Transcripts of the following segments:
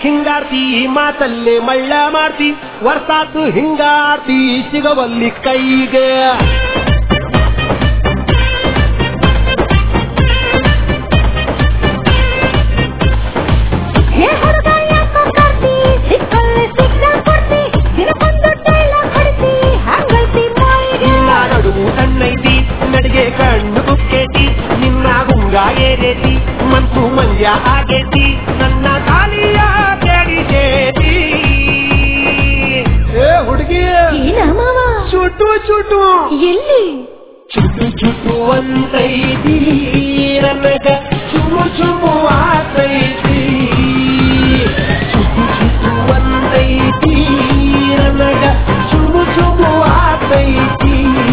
ಹಿಂಗಾರ್ತಿ ಮಾತಲ್ಲೇ ಮಳ್ಳ ಮಾಡ್ತಿ ವರ್ತಾತು ಹಿಂಗಾರ್ತಿ ಸಿಗವಲ್ಲಿ ಕೈಗೆ ಹೇ ಹುಡುಗ ಯಾಕೋ ಕಾರ್ತಿ ಸಿಕ್ಕಲ್ಲಿ ಸಿಕ್ಕ ಕೊಡ್ತಿ ದಿನಕ್ಕೊಂದು ಡೈಲಾಗ್ ಹೊಡಿತಿ ಹಂಗೈತಿ ಮಾಯಿಗೆ ನಿನ್ನ ನಡುವು ಸಣ್ಣೈತಿ ನಡಿಗೆ ಕಣ್ಣು ಕುಕ್ಕೇತಿ ನಿನ್ನ ಗುಂಗ ಏರೇತಿ ಮನ್ಸು ಮಂಜ ಆಗೇತಿ ನನ್ನ ತಾಲಿಯ ಕೇಳಿದೇತಿ ಏ ಹುಡುಗಿ ಏನ ಮಾವ ಚುಟು ಚುಟು ಎಲ್ಲಿ ಚುಟು ಚುಟು ಅಂತೈತಿ ನನಗ ಚುಮು ಚುಮು ಆತೈತಿ ಚುಟು ಚುಟು ಅಂತೈತಿ ನನಗ ಚುಮು ಚುಮು ಆತೈತಿ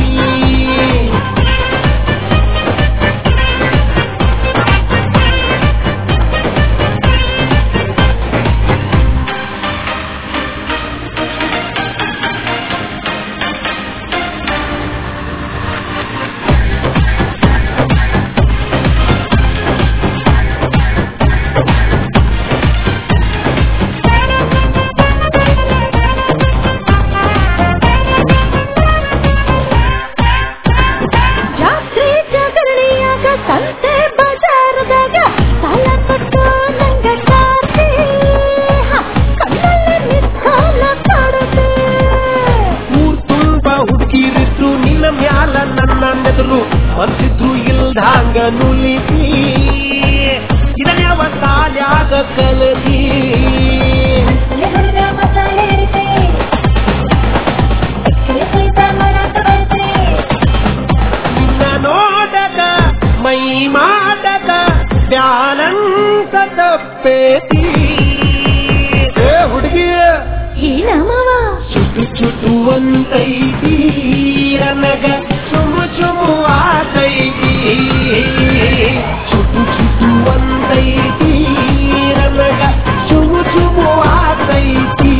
ಜಾತ್ರೆ ಜಾಗರಣೆಯಾಗ ಸಂತೆ ಬಜಾರದಾಗ ಸಾಲ ಕೊಟ್ಟು ನಂಗ ಕಾರ್ತಿ ಹ, ಕಣ್ಣಲ್ಲಿ ನಿಸ್ಸಾಲ ಕಾಡುತ್ತೆ ಊರ್ ತುಂಬ ಹುಡುಗಿರಿದ್ರು ನಿನ್ನ ಮ್ಯಾಲ ನನ್ನ ನೆದರು ಮನ್ಸಿದ್ರು ಇಲ್ದಂಗ ನುಲಿತಿ ಇದನ್ಯಾವ ಸಾಲ್ಯಾಗ ಕಲದಿ ತಲೆ ಹೊಡೆದ ಮಸಾಲೆ ಇರುತ್ತೆ ತಲೆ ಸಹಿತ ಮಾಡಾಕ ಬರುತ್ತೆ ನಿನ್ನ ನೋಡಕ ಮೈ ಮಾಡಕ ಬ್ಯಾಲಂಸ ತಪ್ಪೇತಿ ಏ ಹುಡುಗಿ ಏನ ಮಾವ ಚುಟು ಚುಟು ಅಂತೈತಿ ನನಗ ಚುಮು ಚುಮು ಆತೈತಿ ಚುಟು ಚುಟು ಅಂತೈತಿ ನನಗ ಚುಮು ಚುಮು ಆತೈತಿ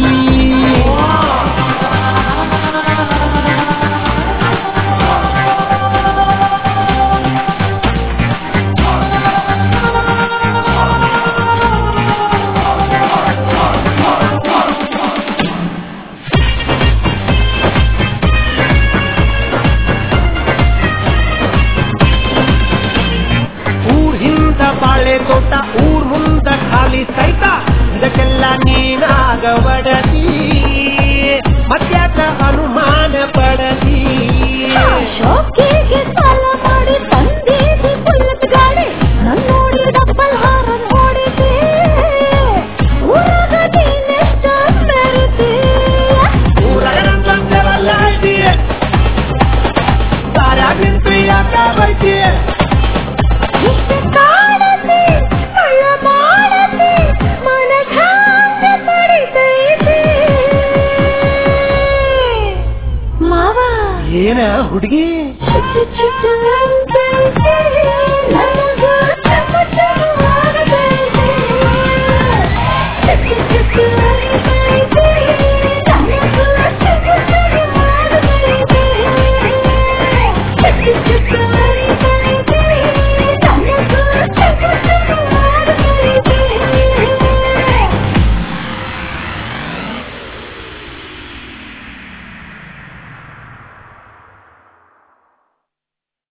ಊರ್ ಹಿಂದ ಬಾಳೆ ತೋಟ ಊರ್ ಮುಂದ ಖಾಲಿ ಸೈತ ಇದಕ್ಕೆಲ್ಲ ನೀನಾಗ ಒಡತಿ ಮತ್ಯಾಕ ಅನುಮಾನ ಪಡತಿ ಶೋಕಿಗೆ ಸಾಲ ಮಾಡಿ ತಂದಿದ್ದಿ ಬುಲ್ಲಟ್ ಗಾಡಿ ನನ್ ನೋಡಿ ಡಬ್ಬಲ್ ಹಾರನ್ ಹೊಡಿತಿ ಊರಾಗ ನೀನೆಷ್ಟ ಮೆರಿತಿ ಊರಾಗ ನಂತರಲ್ಲ ಐತಿ ದಾರ್ಯಾಗ ನಿಂತು ಯಾಕ ಬೈತಿ ಇಷ್ಟ ಕಾಡತಿ ಮಳ್ಳ ಮಾಡತಿ ಮನ ಶಾಂತಿ ಪಡಿತೈತಿ ಮಾವ ಏನ ಹುಡುಗಿ ಚುಚ್ಚು ಚುಚ್ಚು ಅಂತೈತಿ ನನ್ನ